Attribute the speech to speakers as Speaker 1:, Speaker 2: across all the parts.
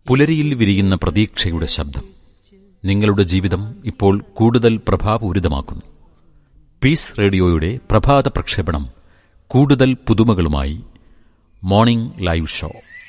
Speaker 1: പുലരിയിൽ വിരിയുന്ന പ്രതീക്ഷയുടെ ശബ്ദം നിങ്ങളുടെ ജീവിതം ഇപ്പോൾ കൂടുതൽ പ്രഭാപൂരിതമാക്കുന്നു പീസ് റേഡിയോയുടെ പ്രഭാത പ്രക്ഷേപണം കൂടുതൽ പുതുമകളുമായി മോർണിംഗ് ലൈവ് ഷോ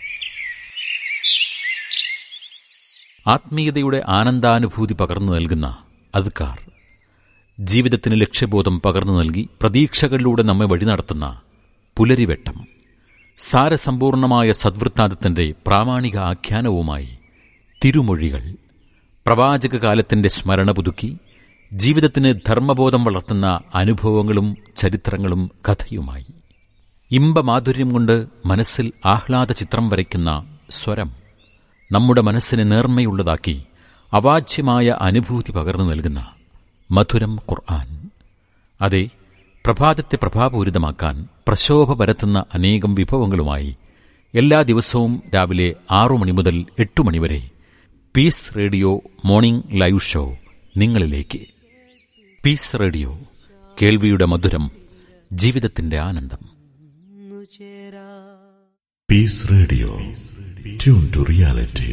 Speaker 1: ആത്മീയതയുടെ ആനന്ദാനുഭൂതി പകർന്നു നൽകുന്ന അദ്കാർ ജീവിതത്തിന് ലക്ഷ്യബോധം പകർന്നു നൽകി പ്രതീക്ഷകളിലൂടെ നമ്മെ വഴി നടത്തുന്ന പുലരിവെട്ടം സാരസമ്പൂർണമായ സദ്വൃത്താന്തത്തിന്റെ പ്രാമാണിക ആഖ്യാനവുമായി തിരുമൊഴികൾ പ്രവാചക കാലത്തിന്റെ സ്മരണ പുതുക്കി ജീവിതത്തിന് ധർമ്മബോധം വളർത്തുന്ന അനുഭവങ്ങളും ചരിത്രങ്ങളും കഥയുമായി ഇമ്പമാധുര്യം കൊണ്ട് മനസ്സിൽ ആഹ്ലാദ ചിത്രം വരയ്ക്കുന്ന സ്വരം നമ്മുടെ മനസ്സിനെ നേർമ്മയുള്ളതാക്കി അവാച്യമായ അനുഭൂതി പകർന്നു നൽകുന്ന മധുരം ഖുർആൻ അതെ പ്രഭാതത്തെ പ്രഭാപൂരിതമാക്കാൻ പ്രശോഭ പരത്തുന്ന അനേകം വിഭവങ്ങളുമായി എല്ലാ ദിവസവും രാവിലെ ആറു മണി മുതൽ എട്ടു മണിവരെ peace radio morning live show നിങ്ങളിലേക്ക് പീസ് റേഡിയോ കേൾവിയുടെ മധുരം ജീവിതത്തിന്റെ ആനന്ദം
Speaker 2: Peace Radio. Tune to reality.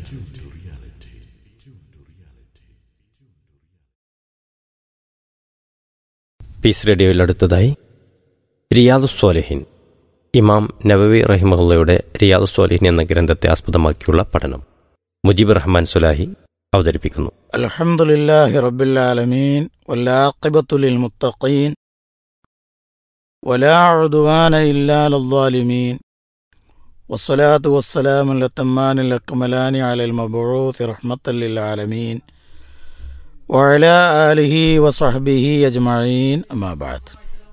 Speaker 3: Peace റേഡിയോയിൽ അടുത്തതായി റിയാദു സ്വാലിഹിൻ ഇമാം നബവി റഹിമഹുള്ളയുടെ റിയാദു സ്വാലിഹിൻ എന്ന ഗ്രന്ഥത്തെ ആസ്പദമാക്കിയുള്ള പഠനം മുജീബ് റഹ്മാൻ സുലാഹി അവതരിപ്പിക്കുന്നു
Speaker 4: الحمد لله رب العالمين والعاقبة للمتقين ولا عدوان إلا على الظالمين والصلاة والسلام الأتمان الأكملان على المبعوث رحمة للعالمين وعلى آله وصحبه أجمعين أما بعد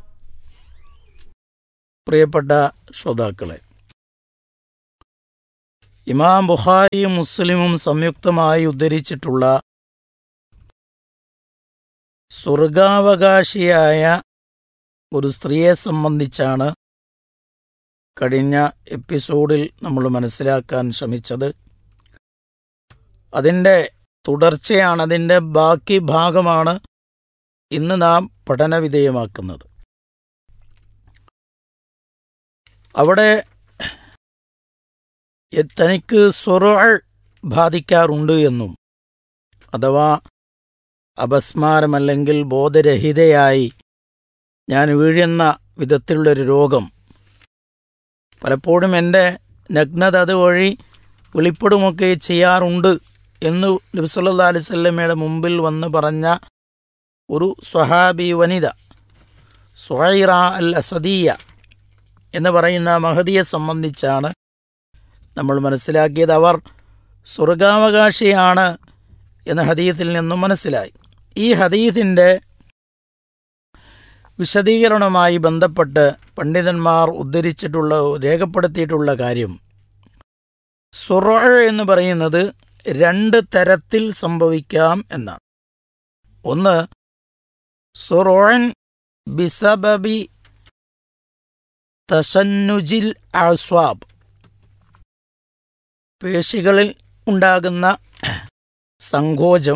Speaker 4: പ്രിയപ്പെട്ട ശ്രോതാക്കളെ ഇമാം ബുഖാരിയും മുസ്ലിമും സംയുക്തമായി ഉദ്ധരിച്ചിട്ടുള്ള സ്വർഗാവകാശിയായ ഒരു സ്ത്രീയെ സംബന്ധിച്ചാണ് കഴിഞ്ഞ എപ്പിസോഡിൽ നമ്മൾ മനസ്സിലാക്കാൻ ശ്രമിച്ചത് അതിൻ്റെ തുടർച്ചയാണ് അതിൻ്റെ ബാക്കി ഭാഗമാണ് ഇന്ന് നാം പഠനവിധേയമാക്കുന്നത് അവിടെ എ- തനിക്ക് സ്വറ ബാധിക്കാറുണ്ട് എന്നും അഥവാ അപസ്മാരമല്ലെങ്കിൽ ബോധരഹിതയായി ഞാൻ വീഴുന്ന വിധത്തിലുള്ളൊരു രോഗം പലപ്പോഴും എൻ്റെ നഗ്നത അതുവഴി വെളിപ്പെടുമൊക്കെ ചെയ്യാറുണ്ട് എന്ന് നബിസല്ലാ അലിസ്വല്ലമ്മയുടെ മുമ്പിൽ വന്ന് പറഞ്ഞ ഒരു സ്വഹാബി വനിത സുഹൈറ അൽ അസദിയ എന്ന് പറയുന്ന മഹദിയെ സംബന്ധിച്ചാണ് നമ്മൾ മനസ്സിലാക്കിയത് അവർ സ്വർഗാവകാശിയാണ് എന്ന ഹദീത്തിൽ നിന്നും മനസ്സിലായി ഈ ഹദീത്തിൻ്റെ വിശദീകരണവുമായി ബന്ധപ്പെട്ട് പണ്ഡിതന്മാർ ഉദ്ധരിച്ചിട്ടുള്ള രേഖപ്പെടുത്തിയിട്ടുള്ള കാര്യം സുറ എന്ന് പറയുന്നത് രണ്ട് തരത്തിൽ സംഭവിക്കാം എന്നാണ് ഒന്ന് സുറോൻ ബിസബബി തസന്നുജിൽ ആസ്വാബ് പേശികളിൽ ഉണ്ടാകുന്ന സങ്കോചം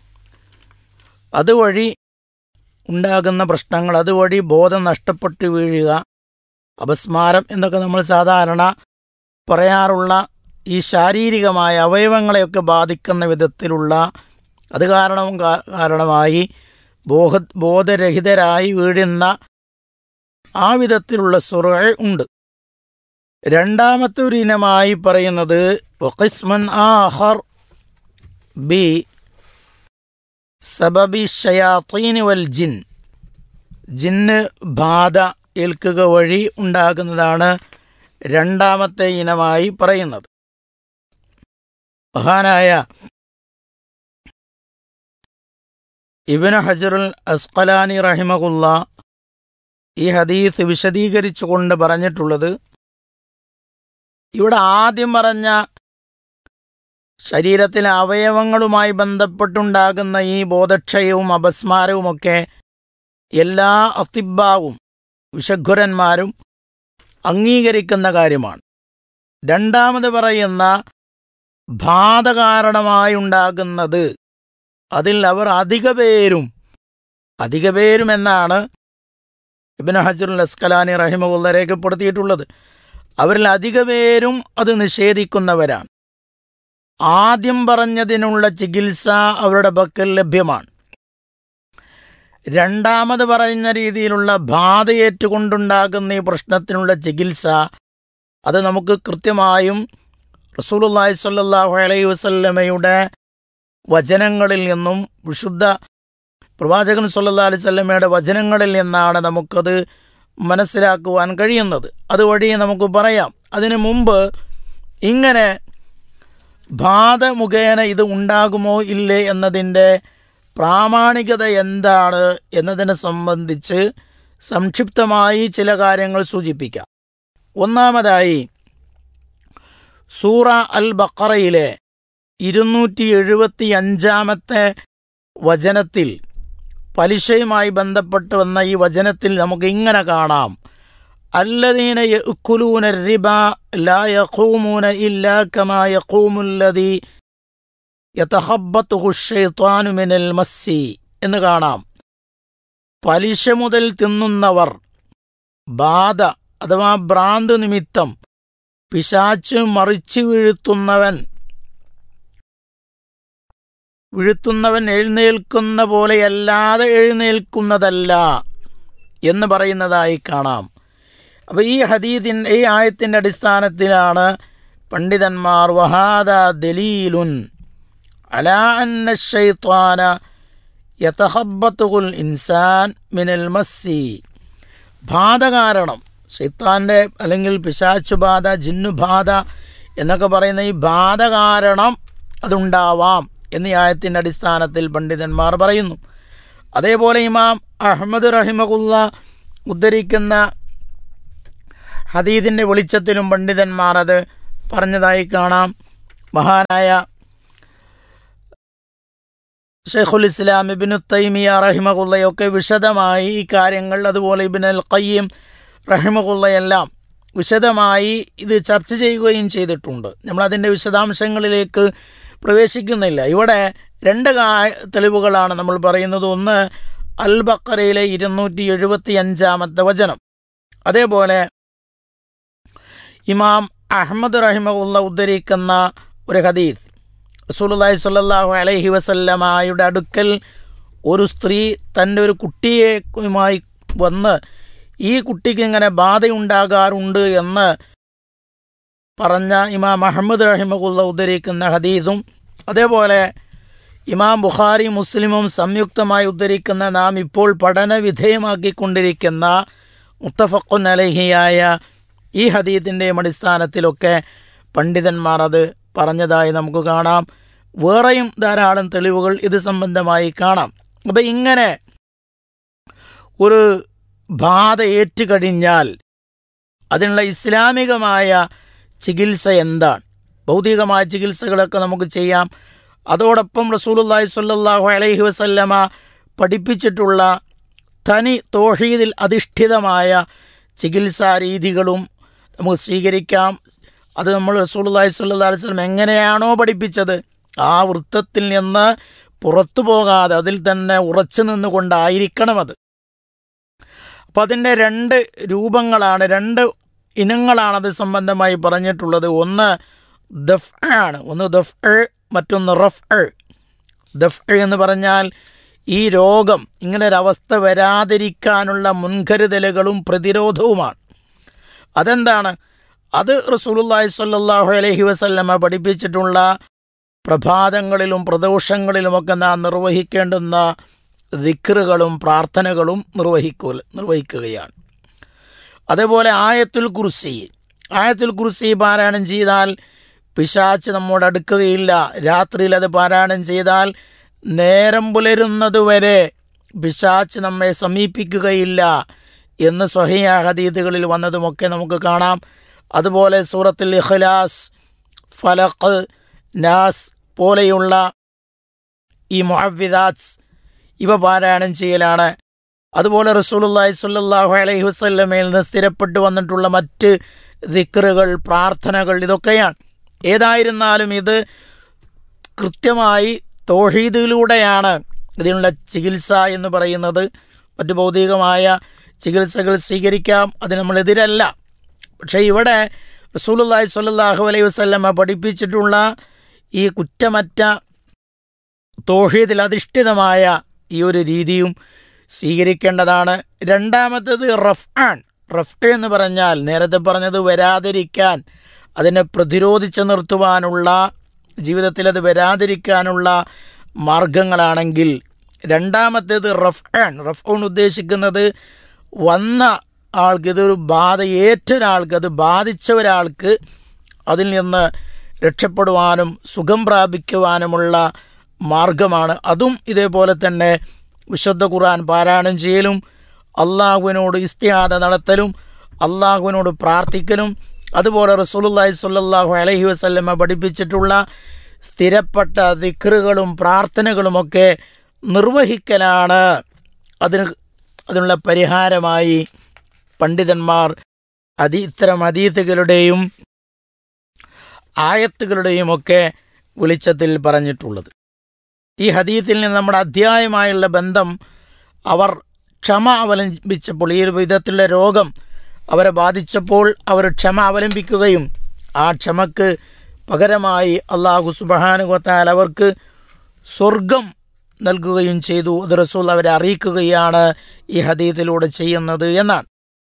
Speaker 4: അതുവഴി ഉണ്ടാകുന്ന പ്രശ്നങ്ങൾ അതുവഴി ബോധം നഷ്ടപ്പെട്ട് വീഴുക അപസ്മാരം എന്നൊക്കെ നമ്മൾ സാധാരണ പറയാറുള്ള ഈ ശാരീരികമായ അവയവങ്ങളെയൊക്കെ ബാധിക്കുന്ന വിധത്തിലുള്ള അത് കാരണവും കാ- കാരണമായി ബോധ ബോധരഹിതരായി വീഴുന്ന ആ വിധത്തിലുള്ള സുറ ഉണ്ട് രണ്ടാമത്തെ ഒരു ഇനമായി പറയുന്നത് വഖിസ്മൻ ആഹർ ബി സബബി ഷയാത്തീന് വൽ ജിൻ ജിന്ന് ബാധ ഏൽക്കുക വഴി ഉണ്ടാകുന്നതാണ് രണ്ടാമത്തെ ഇനമായി പറയുന്നത് മഹാനായ ഇബിന് ഹജറുൽ അസ്കലാനി റഹിമകുല്ല ഈ ഹദീസ് വിശദീകരിച്ചുകൊണ്ട് പറഞ്ഞിട്ടുള്ളത് ഇവിടെ ആദ്യം പറഞ്ഞ ശരീരത്തിലെ അവയവങ്ങളുമായി ബന്ധപ്പെട്ടുണ്ടാകുന്ന ഈ ബോധക്ഷയവും അപസ്മാരവുമൊക്കെ എല്ലാ അത്തിബാവും വിഷഘുരന്മാരും അംഗീകരിക്കുന്ന കാര്യമാണ് രണ്ടാമത് പറയുന്ന ബാധ കാരണമായി ഉണ്ടാകുന്നത് അതിൽ അവർ അധിക പേരും അധിക പേരും എന്നാണ് ഇബിൻ ഹജറുൽ അസ്കലാനി റഹിമുള്ള രേഖപ്പെടുത്തിയിട്ടുള്ളത് അവരിൽ അധിക പേരും അത് നിഷേധിക്കുന്നവരാണ് ആദ്യം പറഞ്ഞതിനുള്ള ചികിത്സ അവരുടെ പക്കൽ ലഭ്യമാണ് രണ്ടാമത് പറയുന്ന രീതിയിലുള്ള ബാധയേറ്റുകൊണ്ടുണ്ടാകുന്ന ഈ പ്രശ്നത്തിനുള്ള ചികിത്സ അത് നമുക്ക് കൃത്യമായും റസൂലുള്ളാഹി സ്വല്ലല്ലാഹു അലൈഹി വസല്ലമയുടെ വചനങ്ങളിൽ നിന്നും വിശുദ്ധ പ്രവാചകൻ സല്ലല്ലാഹു അലൈഹി വസല്ലമയുടെ വചനങ്ങളിൽ നിന്നാണ് നമുക്കത് മനസ്സിലാക്കുവാൻ കഴിയുന്നത് അതുവഴി നമുക്ക് പറയാം അതിനു മുമ്പ് ഇങ്ങനെ ബാധ മുഖേന ഇത് ഉണ്ടാകുമോ ഇല്ലേ എന്നതിൻ്റെ പ്രാമാണികത എന്താണ് എന്നതിനെ സംബന്ധിച്ച് സംക്ഷിപ്തമായി ചില കാര്യങ്ങൾ സൂചിപ്പിക്കാം ഒന്നാമതായി സൂറ അൽ ബക്കറയിലെ ഇരുന്നൂറ്റി എഴുപത്തി അഞ്ചാമത്തെ വചനത്തിൽ പലിശയുമായി ബന്ധപ്പെട്ട് വന്ന ഈ വചനത്തിൽ നമുക്ക് ഇങ്ങനെ കാണാം അല്ലദീന യഅ്കുലൂന الربا لا يقومون إلا كما يقوم الذي يتخبطه الشيطان من المس എന്ന് കാണാം പലിശ മുതൽ തിന്നുന്നവർ ബാധ അഥവാ ഭ്രാന്ത് നിമിത്തം പിശാച്ച് മറിച്ചു വീഴ്ത്തുന്നവൻ വീഴ്ത്തുന്നവൻ എഴുന്നേൽക്കുന്ന പോലെയല്ലാതെ എഴുന്നേൽക്കുന്നതല്ല എന്ന് പറയുന്നതായി കാണാം അപ്പോൾ ഈ ഹദീദിൻ ഈ ആയത്തിൻ്റെ അടിസ്ഥാനത്തിലാണ് പണ്ഡിതന്മാർ വഹാദ ദലീലുൻ അലാ അന്ന ഷൈത്വാന യതഹബത്തുൽ ഇൻസാൻ മിനൽ മസ്സി ബാധ കാരണം ഷെയ്ത്താൻ്റെ അല്ലെങ്കിൽ പിശാച്ചു ബാധ ജിന്നുബാധ എന്നൊക്കെ പറയുന്ന ഈ ബാധ കാരണം അതുണ്ടാവാം എന്നീ ആയത്തിൻ്റെ അടിസ്ഥാനത്തിൽ പണ്ഡിതന്മാർ പറയുന്നു അതേപോലെ ഇമാം അഹമ്മദ് റഹിമകുല്ല ഉദ്ധരിക്കുന്ന ഹദീദിൻ്റെ വെളിച്ചത്തിലും പണ്ഡിതന്മാർ അത് പറഞ്ഞതായി കാണാം മഹാനായ ഷെയ്ഖുൽ ഇസ്ലാം ഇബിനു തൈമിയ റഹിമകുള്ളയൊക്കെ വിശദമായി ഈ കാര്യങ്ങൾ അതുപോലെ ഇബിൻ അൽ ഖയ്യം റഹിമകുള്ളയെല്ലാം വിശദമായി ഇത് ചർച്ച ചെയ്യുകയും ചെയ്തിട്ടുണ്ട് നമ്മളതിൻ്റെ വിശദാംശങ്ങളിലേക്ക് പ്രവേശിക്കുന്നില്ല ഇവിടെ രണ്ട് കാ- തെളിവുകളാണ് നമ്മൾ പറയുന്നത് ഒന്ന് അൽ ബക്കറയിലെ ഇരുന്നൂറ്റി എഴുപത്തി അഞ്ചാമത്തെ വചനം അതേപോലെ ഇമാം അഹമ്മദ് റഹിമകുള്ള ഉദ്ധരിക്കുന്ന ഒരു ഹദീസ് റസൂലുള്ളാഹി സ്വല്ലല്ലാഹു അലൈഹി വസല്ലമായുടെ അടുക്കൽ ഒരു സ്ത്രീ തൻ്റെ ഒരു കുട്ടിയുമായി വന്ന് ഈ കുട്ടിക്ക് ഇങ്ങനെ ബാധയുണ്ടാകാറുണ്ട് എന്ന് പറഞ്ഞ ഇമാം അഹമ്മദ് റഹിമകുള്ള ഉദ്ധരിക്കുന്ന ഹദീസും അതേപോലെ ഇമാം ബുഖാരി മുസ്ലിമും സംയുക്തമായി ഉദ്ധരിക്കുന്ന നാം ഇപ്പോൾ പഠന വിധേയമാക്കിക്കൊണ്ടിരിക്കുന്ന മുത്തഫഖുൻ അലഹിയായ ഈ ഹദീത്തിൻ്റെയും അടിസ്ഥാനത്തിലൊക്കെ പണ്ഡിതന്മാർ അത് പറഞ്ഞതായി നമുക്ക് കാണാം വേറെയും ധാരാളം തെളിവുകൾ ഇത് സംബന്ധമായി കാണാം അപ്പം ഇങ്ങനെ ഒരു ബാധ ഏറ്റുകഴിഞ്ഞാൽ അതിനുള്ള ഇസ്ലാമികമായ ചികിത്സ എന്താണ് ഭൗതികമായ ചികിത്സകളൊക്കെ നമുക്ക് ചെയ്യാം അതോടൊപ്പം റസൂലുള്ളാഹി സ്വല്ലല്ലാഹു അലൈഹി വസല്ലമ പഠിപ്പിച്ചിട്ടുള്ള തനി തോഹീദിൽ അധിഷ്ഠിതമായ ചികിത്സാ രീതികളും നമുക്ക് സ്വീകരിക്കാം അത് നമ്മൾ റസൂലുള്ളാഹി സ്വല്ലല്ലാഹു അലൈഹി വസല്ലം എങ്ങനെയാണോ പഠിപ്പിച്ചത് ആ വൃത്തത്തിൽ നിന്ന് പുറത്തു പോകാതെ അതിൽ തന്നെ ഉറച്ചു നിന്നുകൊണ്ടായിരിക്കണം അത് അപ്പം അതിൻ്റെ രണ്ട് രൂപങ്ങളാണ് രണ്ട് ഇനങ്ങളാണ് അത് സംബന്ധമായി പറഞ്ഞിട്ടുള്ളത് ഒന്ന് ദഫ് ആണ് ഒന്ന് ദഫ് മറ്റൊന്ന് റഫ് ദഫ് എന്ന് പറഞ്ഞാൽ ഈ രോഗം ഇങ്ങനെ ഒരവസ്ഥ വരാതിരിക്കാനുള്ള മുൻകരുതലുകളും പ്രതിരോധവുമാണ് അതെന്താണ് അത് റസൂലുള്ളാഹി സ്വല്ലല്ലാഹു അലൈഹി വസല്ലമ പഠിപ്പിച്ചിട്ടുള്ള പ്രഭാതങ്ങളിലും പ്രദോഷങ്ങളിലുമൊക്കെ നാം നിർവഹിക്കേണ്ടുന്ന ദിക്റുകളും പ്രാർത്ഥനകളും നിർവഹിക്കു നിർവഹിക്കുകയാണ് അതേപോലെ ആയത്തുൽ കുർസി ആയത്തുൽ കുർസി പാരായണം ചെയ്താൽ പിശാച്ച് നമ്മോട് അടുക്കുകയില്ല രാത്രിയിൽ അത് പാരായണം ചെയ്താൽ നേരം പുലരുന്നതുവരെ പിശാച്ച് നമ്മെ സമീപിക്കുകയില്ല എന്ന് സ്വഹിയ ഹദീദുകളിൽ വന്നതുമൊക്കെ നമുക്ക് കാണാം അതുപോലെ സൂറത്തുൽ ഇഖ്ലാസ് ഫലഖ് നാസ് പോലെയുള്ള ഈ മുഹവിദാത്സ് ഇവ പാരായണം ചെയ്യലാണ് അതുപോലെ റസൂലുള്ളാഹി സ്വല്ലല്ലാഹു അലൈഹി വസല്ലമയിൽ നിന്ന് സ്ഥിരപ്പെട്ടു വന്നിട്ടുള്ള മറ്റ് ദിക്റുകൾ പ്രാർത്ഥനകൾ ഇതൊക്കെയാണ് ഏതായിരുന്നാലും ഇത് കൃത്യമായി തോഹീദിലൂടെയാണ് ഇതിനുള്ള ചികിത്സ എന്ന് പറയുന്നത് മറ്റു ഭൗതികമായ ചികിത്സകൾ സ്വീകരിക്കാം അത് നമ്മളെതിരല്ല പക്ഷേ ഇവിടെ റസൂലുള്ളാഹി സ്വല്ലല്ലാഹു അലൈഹി വസല്ലമ പഠിപ്പിച്ചിട്ടുള്ള ഈ കുറ്റമറ്റ തോഹീദിൽ അധിഷ്ഠിതമായ ഈ ഒരു രീതിയും സ്വീകരിക്കേണ്ടതാണ് രണ്ടാമത്തേത് റഫ് ആൻ റഫ് എന്ന് പറഞ്ഞാൽ നേരത്തെ പറഞ്ഞത് വരാതിരിക്കാൻ അതിനെ പ്രതിരോധിച്ച് നിർത്തുവാനുള്ള ജീവിതത്തിൽ അത് വരാതിരിക്കാനുള്ള മാർഗങ്ങളാണെങ്കിൽ രണ്ടാമത്തേത് റഫ് ആൻ റഫ് ഓൺ ഉദ്ദേശിക്കുന്നത് വന്ന ആൾക്ക് ഇതൊരു ബാധ ഏറ്റ ഒരാൾക്ക് അത് ബാധിച്ച ഒരാൾക്ക് അതിൽ നിന്ന് രക്ഷപ്പെടുവാനും സുഖം പ്രാപിക്കുവാനുമുള്ള മാർഗമാണ് അതും ഇതേപോലെ തന്നെ വിശുദ്ധ ഖുർആൻ പാരായണം ചെയ്യലും അള്ളാഹുവിനോട് ഇസ്തിഹാദ നടത്തലും അള്ളാഹുവിനോട് പ്രാർത്ഥിക്കലും അതുപോലെ റസൂലുള്ളാഹി സ്വല്ലല്ലാഹു അലൈഹി വസല്ലമ പഠിപ്പിച്ചിട്ടുള്ള സ്ഥിരപ്പെട്ട ദിക്റുകളും പ്രാർത്ഥനകളുമൊക്കെ നിർവഹിക്കലാണ് അതിന് അതിനുള്ള പരിഹാരമായി പണ്ഡിതന്മാർ അതി ഇത്തരം അതീതുകളുടെയും ആയത്തുകളുടെയും ഒക്കെ വെളിച്ചത്തിൽ പറഞ്ഞിട്ടുള്ളത് ഈ ഹദീത്തിൽ നിന്ന് നമ്മുടെ അധ്യായമായുള്ള ബന്ധം അവർ ക്ഷമ അവലംബിച്ചപ്പോൾ ഈ ഒരു വിധത്തിലുള്ള രോഗം അവരെ ബാധിച്ചപ്പോൾ അവർ ക്ഷമ അവലംബിക്കുകയും ആ ക്ഷമക്ക് പകരമായി അള്ളാഹു സുബഹാനുഗത്താൽ അവർക്ക് സ്വർഗം നൽകുകയും ചെയ്തു അത് റസൂൽ അവരെ അറിയിക്കുകയാണ് ഈ ഹദീത്തിലൂടെ ചെയ്യുന്നത് എന്നാണ്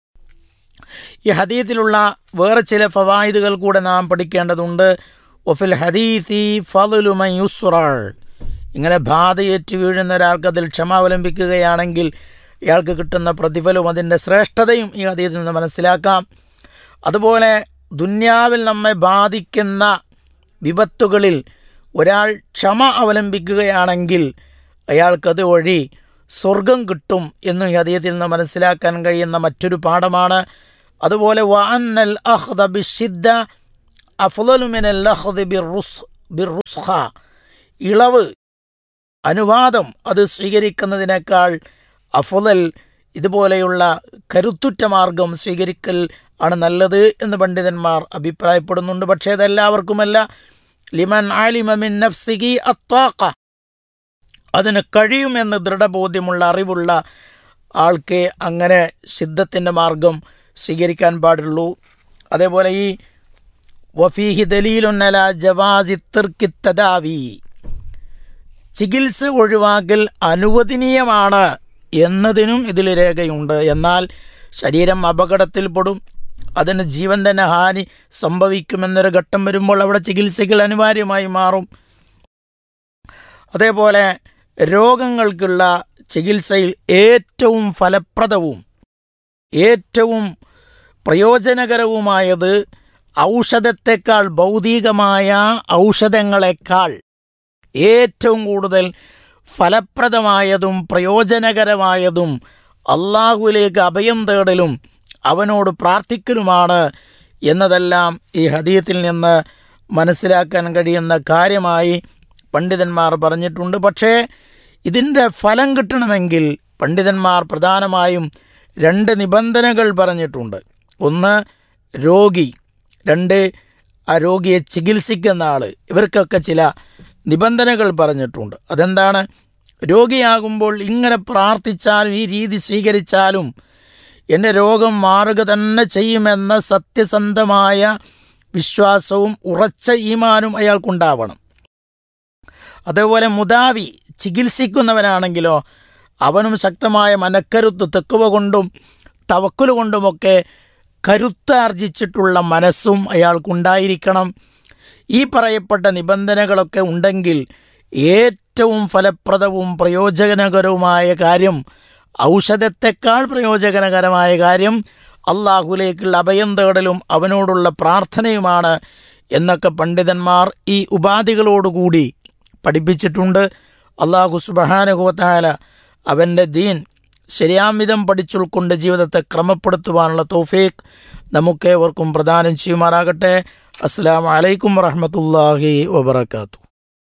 Speaker 4: ഈ ഹദീത്തിലുള്ള വേറെ ചില ഫവായിദുകൾ കൂടെ നാം പഠിക്കേണ്ടതുണ്ട് ഒഫിൽ ഹദീസി ഫലുമ യുസ്റാൾ ഇങ്ങനെ ബാധയേറ്റ് വീഴുന്ന ഒരാൾക്ക് അതിൽ ക്ഷമ അവലംബിക്കുകയാണെങ്കിൽ ഇയാൾക്ക് കിട്ടുന്ന പ്രതിഫലവും അതിൻ്റെ ശ്രേഷ്ഠതയും ഈ ഹദീത്തിൽ നിന്ന് മനസ്സിലാക്കാം അതുപോലെ ദുന്യാവിൽ നമ്മെ ബാധിക്കുന്ന വിപത്തുകളിൽ ഒരാൾ ക്ഷമ അവലംബിക്കുകയാണെങ്കിൽ അയാൾക്കത് വഴി സ്വർഗം കിട്ടും എന്നും ഈ ഹദീത്തിൽ നിന്ന് മനസ്സിലാക്കാൻ കഴിയുന്ന മറ്റൊരു പാഠമാണ് അതുപോലെ വഅന്നൽ അഖ്ദ ബിശ്ശിദ്ദ അഫ്ളലു മിനൽ അഖ്ദി ബിർറുസ് ബിർറുസ്ഖ ഇളവ് അനുവാദം അത് സ്വീകരിക്കുന്നതിനേക്കാൾ അഫുദൽ ഇതുപോലെയുള്ള കരുത്തുറ്റ മാർഗം സ്വീകരിക്കൽ ആണ് നല്ലത് എന്ന് പണ്ഡിതന്മാർ അഭിപ്രായപ്പെടുന്നുണ്ട് പക്ഷേ അതെല്ലാവർക്കുമല്ല ലിമൻ ആലിമമിൻ നഫ്സിഹി അത്വാക്ക അതിന് കഴിയുമെന്ന് ദൃഢബോധ്യമുള്ള അറിവുള്ള ആൾക്ക് അങ്ങനെ സിദ്ധത്തിൻ്റെ മാർഗം സ്വീകരിക്കാൻ പാടുള്ളൂ അതേപോലെ ഈ വഫീഹി ദലീലുന്നല ജവാസി തിർക്കിത്തദാവി ചികിത്സ ഒഴിവാക്കൽ അനുവദനീയമാണ് എന്നതിനും ഇതിൽ രേഖയുണ്ട് എന്നാൽ ശരീരം അപകടത്തിൽപ്പെടും അതിന് ജീവൻ തന്നെ ഹാനി സംഭവിക്കുമെന്നൊരു ഘട്ടം വരുമ്പോൾ അവിടെ ചികിത്സകൾ അനിവാര്യമായി മാറും അതേപോലെ രോഗങ്ങൾക്കുള്ള ചികിത്സയിൽ ഏറ്റവും ഫലപ്രദവും ഏറ്റവും പ്രയോജനകരവുമായത് ഔഷധത്തെക്കാൾ ഭൗതികമായ ഔഷധങ്ങളെക്കാൾ ഏറ്റവും കൂടുതൽ ഫലപ്രദമായതും പ്രയോജനകരമായതും അള്ളാഹുവിലേക്ക് അഭയം തേടലും അവനോട് പ്രാർത്ഥിക്കലുമാണ് എന്നതെല്ലാം ഈ ഹദീയത്തിൽ നിന്ന് മനസ്സിലാക്കാൻ കഴിയുന്ന കാര്യമായി പണ്ഡിതന്മാർ പറഞ്ഞിട്ടുണ്ട് പക്ഷേ ഇതിൻ്റെ ഫലം കിട്ടണമെങ്കിൽ പണ്ഡിതന്മാർ പ്രധാനമായും രണ്ട് നിബന്ധനകൾ പറഞ്ഞിട്ടുണ്ട് ഒന്ന് രോഗി രണ്ട് ആ രോഗിയെ ചികിത്സിക്കുന്ന ആൾ ഇവർക്കൊക്കെ ചില നിബന്ധനകൾ പറഞ്ഞിട്ടുണ്ട് അതെന്താണ് രോഗിയാകുമ്പോൾ ഇങ്ങനെ പ്രാർത്ഥിച്ചാലും ഈ രീതി സ്വീകരിച്ചാലും എൻ്റെ രോഗം മാറുക തന്നെ ചെയ്യുമെന്ന സത്യസന്ധമായ വിശ്വാസവും ഉറച്ച ഈമാനും അയാൾക്കുണ്ടാവണം അതേപോലെ മുതാവി ചികിത്സിക്കുന്നവനാണെങ്കിലോ അവനും ശക്തമായ മനക്കരുത്ത് തെക്കുവ കൊണ്ടും തവക്കുല കൊണ്ടുമൊക്കെ കരുത്താർജിച്ചിട്ടുള്ള മനസ്സും അയാൾക്കുണ്ടായിരിക്കണം ഈ പറയപ്പെട്ട നിബന്ധനകളൊക്കെ ഉണ്ടെങ്കിൽ ഏറ്റവും ഫലപ്രദവും പ്രയോജനകരവുമായ കാര്യം ഔഷധത്തെക്കാൾ പ്രയോജനകരമായ കാര്യം അള്ളാഹുലേക്കുള്ള അഭയം തേടലും അവനോടുള്ള പ്രാർത്ഥനയുമാണ് എന്നൊക്കെ പണ്ഡിതന്മാർ ഈ ഉപാധികളോടുകൂടി പഠിപ്പിച്ചിട്ടുണ്ട് അള്ളാഹു സുബഹാനുഭവത്തായ അവൻ്റെ ദീൻ ശരിയാമിതം പഠിച്ചുൾക്കൊണ്ട് ജീവിതത്തെ ക്രമപ്പെടുത്തുവാനുള്ള തോഫീഖ് നമുക്കേവർക്കും പ്രദാനം ചെയ്യുമാറാകട്ടെ അസ്സാം വലൈക്കും വറഹമത്തല്ലാഹി വബർക്കാത്തു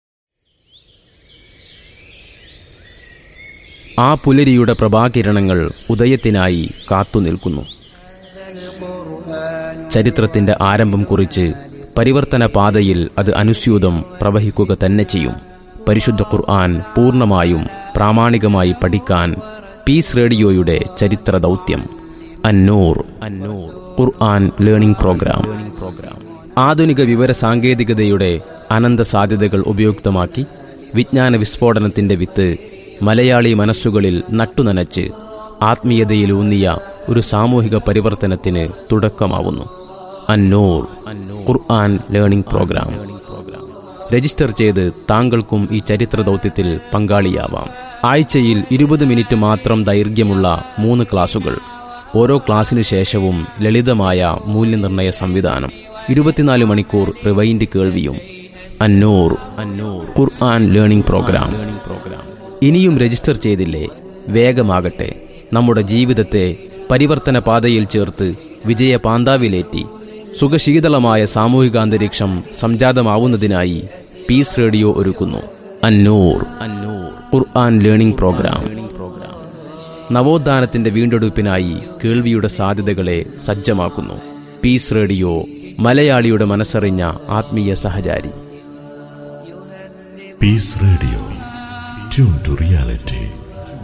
Speaker 5: ആ പുലരിയുടെ പ്രഭാകിരണങ്ങൾ ഉദയത്തിനായി കാത്തുനിൽക്കുന്നു ചരിത്രത്തിന്റെ ആരംഭം കുറിച്ച് പരിവർത്തന പാതയിൽ അത് അനുസ്യൂതം പ്രവഹിക്കുക തന്നെ ചെയ്യും പരിശുദ്ധ ഖുർആൻ പൂർണ്ണമായും പ്രാമാണികമായി പഠിക്കാൻ പീസ് റേഡിയോയുടെ ചരിത്ര ദൗത്യം Annoor Annoor Quran learning programme programme ആധുനിക വിവര സാങ്കേതികതയുടെ അനന്ത സാധ്യതകൾ ഉപയുക്തമാക്കി വിജ്ഞാന വിസ്ഫോടനത്തിന്റെ വിത്ത് മലയാളി മനസ്സുകളിൽ നട്ടുനനച്ച് ആത്മീയതയിലൂന്നിയ ഒരു സാമൂഹിക പരിവർത്തനത്തിന് തുടക്കമാവുന്നു Annoor Quran learning programme register ചെയ്ത് താങ്കൾക്കും ഈ ചരിത്ര ദൗത്യത്തിൽ പങ്കാളിയാവാം ആഴ്ചയിൽ ഇരുപത് മിനിറ്റ് മാത്രം ദൈർഘ്യമുള്ള മൂന്ന് ക്ലാസുകൾ ഓരോ ക്ലാസ്സിനു ശേഷവും ലളിതമായ മൂല്യനിർണ്ണയ സംവിധാനം ഇരുപത്തിനാല് മണിക്കൂർ റിവൈൻഡ് കേൾവിയും Annoor Annoor Quran learning programme programme ഇനിയും രജിസ്റ്റർ ചെയ്തില്ലേ വേഗമാകട്ടെ നമ്മുടെ ജീവിതത്തെ പരിവർത്തന പാതയിൽ ചേർത്ത് വിജയ പാന്താവിലേറ്റി സുഖശീതളമായ സാമൂഹികാന്തരീക്ഷം സംജാതമാവുന്നതിനായി പീസ് റേഡിയോ ഒരുക്കുന്നു അന്നൂർ അന്നൂർ ഖുർആൻ ലേണിംഗ് പ്രോഗ്രാം നവോത്ഥാനത്തിന്റെ വീണ്ടെടുപ്പിനായി കേൾവിയുടെ സാധ്യതകളെ സജ്ജമാക്കുന്നു പീസ് റേഡിയോ മലയാളിയുടെ മനസ്സറിഞ്ഞ ആത്മീയ സഹചാരി
Speaker 2: Peace Radio. Tune to reality.